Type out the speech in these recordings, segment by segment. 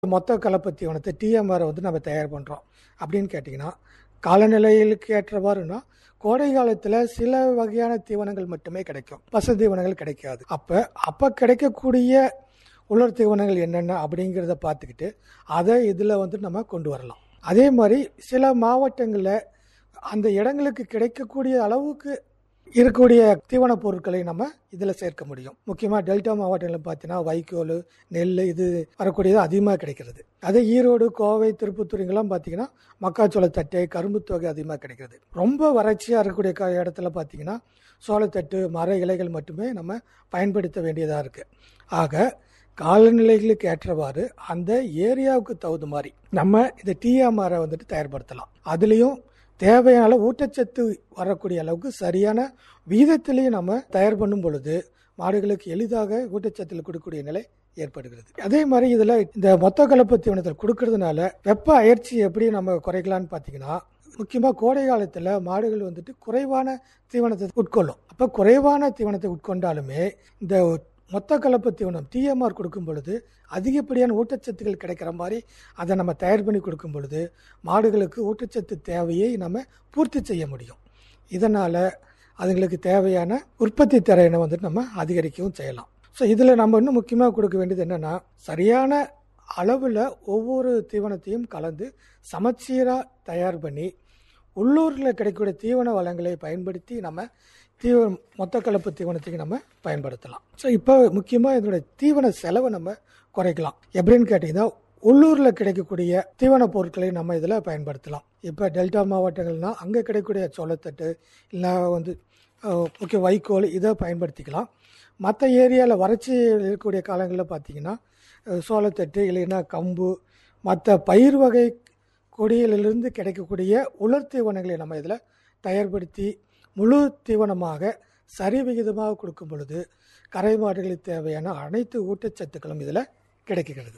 மொத்த கலப்பு தீவனத்தை டிஎம்ஆரை வந்து நம்ம தயார் பண்ணுறோம் அப்படின்னு கேட்டிங்கன்னா காலநிலைகளுக்கு ஏற்றவாறுனா கோடை காலத்தில் சில வகையான தீவனங்கள் மட்டுமே கிடைக்கும் பசு தீவனங்கள் கிடைக்காது அப்போ அப்போ கிடைக்கக்கூடிய உலர் தீவனங்கள் என்னென்ன அப்படிங்கிறத பார்த்துக்கிட்டு அதை இதில் வந்து நம்ம கொண்டு வரலாம் அதே மாதிரி சில மாவட்டங்களில் அந்த இடங்களுக்கு கிடைக்கக்கூடிய அளவுக்கு இருக்கக்கூடிய தீவனப் பொருட்களை நம்ம இதில் சேர்க்க முடியும் முக்கியமாக டெல்டா மாவட்டங்களில் பார்த்தீங்கன்னா வைக்கோல் நெல் இது வரக்கூடியது அதிகமாக கிடைக்கிறது அதே ஈரோடு கோவை திருப்பத்தூர் இங்கெல்லாம் பார்த்தீங்கன்னா மக்காச்சோள தட்டை கரும்பு தொகை அதிகமாக கிடைக்கிறது ரொம்ப வறட்சியாக இருக்கக்கூடிய க- இடத்துல பார்த்தீங்கன்னா சோளத்தட்டு மர இலைகள் மட்டுமே நம்ம பயன்படுத்த வேண்டியதாக இருக்குது ஆக காலநிலைகளுக்கு ஏற்றவாறு அந்த ஏரியாவுக்கு தகுந்த மாதிரி நம்ம இந்த டிஎம்ஆரை வந்துட்டு தயார்படுத்தலாம் அதுலேயும் தேவையான அளவு ஊட்டச்சத்து வரக்கூடிய அளவுக்கு சரியான வீதத்திலையும் நம்ம தயார் பண்ணும் பொழுது மாடுகளுக்கு எளிதாக ஊட்டச்சத்தில் கொடுக்கக்கூடிய நிலை ஏற்படுகிறது அதே மாதிரி இதில் இந்த மொத்த கலப்பு தீவனத்தில் கொடுக்கறதுனால வெப்ப அயற்சி எப்படி நம்ம குறைக்கலாம்னு பார்த்தீங்கன்னா முக்கியமாக கோடை காலத்தில் மாடுகள் வந்துட்டு குறைவான தீவனத்தை உட்கொள்ளும் அப்போ குறைவான தீவனத்தை உட்கொண்டாலுமே இந்த மொத்த கலப்பு தீவனம் டிஎம்ஆர் கொடுக்கும் பொழுது அதிகப்படியான ஊட்டச்சத்துக்கள் கிடைக்கிற மாதிரி அதை நம்ம தயார் பண்ணி கொடுக்கும் பொழுது மாடுகளுக்கு ஊட்டச்சத்து தேவையை நம்ம பூர்த்தி செய்ய முடியும் இதனால் அதுங்களுக்கு தேவையான உற்பத்தி திறனை வந்துட்டு நம்ம அதிகரிக்கவும் செய்யலாம் ஸோ இதில் நம்ம இன்னும் முக்கியமாக கொடுக்க வேண்டியது என்னென்னா சரியான அளவில் ஒவ்வொரு தீவனத்தையும் கலந்து சமச்சீராக தயார் பண்ணி உள்ளூரில் கிடைக்கக்கூடிய தீவன வளங்களை பயன்படுத்தி நம்ம தீவ மொத்த கலப்பு தீவனத்துக்கு நம்ம பயன்படுத்தலாம் ஸோ இப்போ முக்கியமாக இதனுடைய தீவன செலவை நம்ம குறைக்கலாம் எப்படின்னு கேட்டிங்கன்னா உள்ளூரில் கிடைக்கக்கூடிய தீவன பொருட்களை நம்ம இதில் பயன்படுத்தலாம் இப்போ டெல்டா மாவட்டங்கள்னால் அங்கே கிடைக்கக்கூடிய சோளத்தட்டு இல்லை வந்து அஹ், முக்கிய வைக்கோல் இதை பயன்படுத்திக்கலாம் மற்ற ஏரியாவில் வறட்சி இருக்கக்கூடிய காலங்களில் பார்த்தீங்கன்னா அஹ், சோளத்தட்டு இல்லைன்னா கம்பு மற்ற பயிர் வகை கொடியிலிருந்து கிடைக்கக்கூடிய உலர் தீவனங்களை நம்ம இதில் தயார்படுத்தி முழு தீவனமாக சரி விகிதமாக கொடுக்கும் பொழுது கரை மாடுகளுக்கு தேவையான அனைத்து ஊட்டச்சத்துக்களும் இதில் கிடைக்கிறது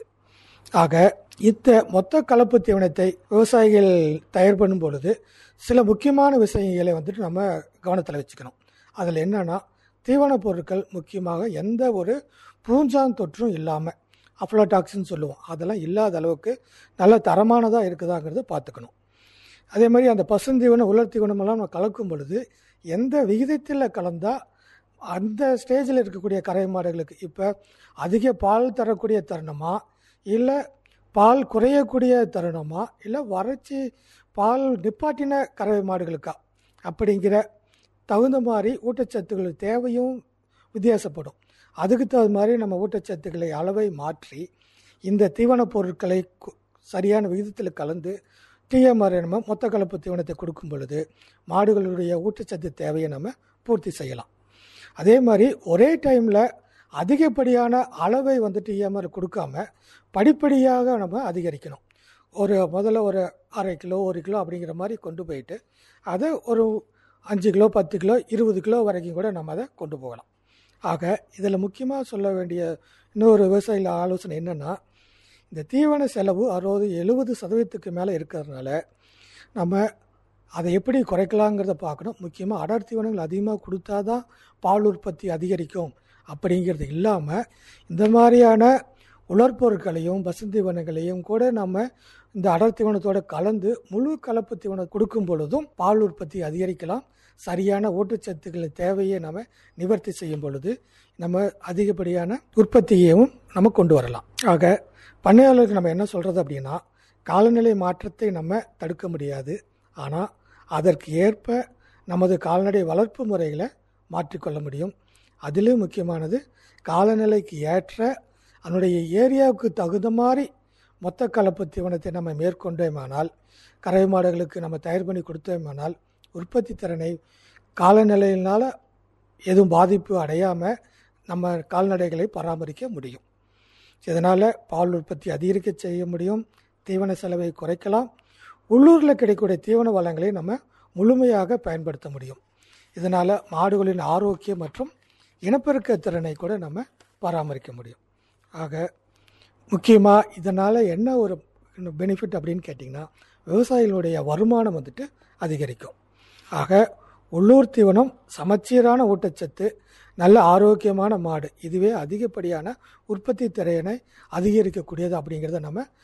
ஆக இந்த மொத்த கலப்பு தீவனத்தை விவசாயிகள் தயார் பண்ணும் பொழுது சில முக்கியமான விஷயங்களை வந்துட்டு நம்ம கவனத்தில் வச்சுக்கணும் அதில் என்னன்னா தீவனப் பொருட்கள் முக்கியமாக எந்த ஒரு பூஞ்சான் தொற்றும் இல்லாமல் அஃப்ளோடாக்சின் சொல்லுவோம் அதெல்லாம் இல்லாத அளவுக்கு நல்ல தரமானதாக இருக்குதாங்கிறத பார்த்துக்கணும் அதே மாதிரி அந்த பசுந்தீவனம் உலர் தீவனமெல்லாம் நம்ம கலக்கும் பொழுது எந்த விகிதத்தில் கலந்தால் அந்த ஸ்டேஜில் இருக்கக்கூடிய கறவை மாடுகளுக்கு இப்போ அதிக பால் தரக்கூடிய தருணமா இல்லை பால் குறையக்கூடிய தருணமா இல்லை வறட்சி பால் நிப்பாட்டின கறவை மாடுகளுக்கா அப்படிங்கிற தகுந்த மாதிரி ஊட்டச்சத்துக்கள் தேவையும் வித்தியாசப்படும் அதுக்கு தகுந்த மாதிரி நம்ம ஊட்டச்சத்துக்களை அளவை மாற்றி இந்த தீவனப் பொருட்களை கு- சரியான விகிதத்தில் கலந்து டிஎம்ஆர் நம்ம மொத்த கலப்பு தீவனத்தை கொடுக்கும் பொழுது மாடுகளுடைய ஊட்டச்சத்து தேவையை நம்ம பூர்த்தி செய்யலாம் அதே மாதிரி ஒரே டைமில் அதிகப்படியான அளவை வந்து டிஎம்ஆர் கொடுக்காம படிப்படியாக நம்ம அதிகரிக்கணும் ஒரு முதல்ல ஒரு அரை கிலோ ஒரு கிலோ அப்படிங்கிற மாதிரி கொண்டு போயிட்டு அதை ஒரு அஞ்சு கிலோ பத்து கிலோ இருபது கிலோ வரைக்கும் கூட நம்ம அதை கொண்டு போகலாம் ஆக இதில் முக்கியமாக சொல்ல வேண்டிய இன்னொரு விவசாயிகள் ஆலோசனை என்னென்னா இந்த தீவன செலவு அறுபது எழுபது சதவீதத்துக்கு மேலே இருக்கிறதுனால நம்ம அதை எப்படி குறைக்கலாங்கிறத பார்க்கணும் முக்கியமாக அடர் தீவனங்கள் அதிகமாக கொடுத்தா தான் பால் உற்பத்தி அதிகரிக்கும் அப்படிங்கிறது இல்லாமல் இந்த மாதிரியான உலர்பொருட்களையும் பசுந்தீவனங்களையும் கூட நம்ம இந்த அடர் தீவனத்தோட கலந்து முழு கலப்பு தீவனம் கொடுக்கும் பொழுதும் பால் உற்பத்தி அதிகரிக்கலாம் சரியான ஊட்டச்சத்துக்களை தேவையை நம்ம நிவர்த்தி செய்யும் பொழுது நம்ம அதிகப்படியான உற்பத்தியையும் நம்ம கொண்டு வரலாம் ஆக பண்ணையாளருக்கு நம்ம என்ன சொல்கிறது அப்படின்னா காலநிலை மாற்றத்தை நம்ம தடுக்க முடியாது ஆனால் அதற்கு ஏற்ப நமது கால்நடை வளர்ப்பு முறைகளை மாற்றிக்கொள்ள முடியும் அதிலும் முக்கியமானது காலநிலைக்கு ஏற்ற அதனுடைய ஏரியாவுக்கு தகுந்த மாதிரி மொத்த கலப்பு தீவனத்தை நம்ம மேற்கொண்டோமானால் கறவை மாடுகளுக்கு நம்ம தயார் பண்ணி கொடுத்தோமானால் உற்பத்தி திறனை காலநிலையினால் எதுவும் பாதிப்பு அடையாமல் நம்ம கால்நடைகளை பராமரிக்க முடியும் இதனால் பால் உற்பத்தி அதிகரிக்க செய்ய முடியும் தீவன செலவை குறைக்கலாம் உள்ளூரில் கிடைக்கக்கூடிய தீவன வளங்களை நம்ம முழுமையாக பயன்படுத்த முடியும் இதனால் மாடுகளின் ஆரோக்கியம் மற்றும் இனப்பெருக்க திறனை கூட நம்ம பராமரிக்க முடியும் ஆக முக்கியமாக இதனால் என்ன ஒரு பெனிஃபிட் அப்படின்னு கேட்டிங்கன்னா விவசாயிகளுடைய வருமானம் வந்துட்டு அதிகரிக்கும் ஆக உள்ளூர் தீவனம் சமச்சீரான ஊட்டச்சத்து நல்ல ஆரோக்கியமான மாடு இதுவே அதிகப்படியான உற்பத்தி திறனை அதிகரிக்கக்கூடியது அப்படிங்கிறத நம்ம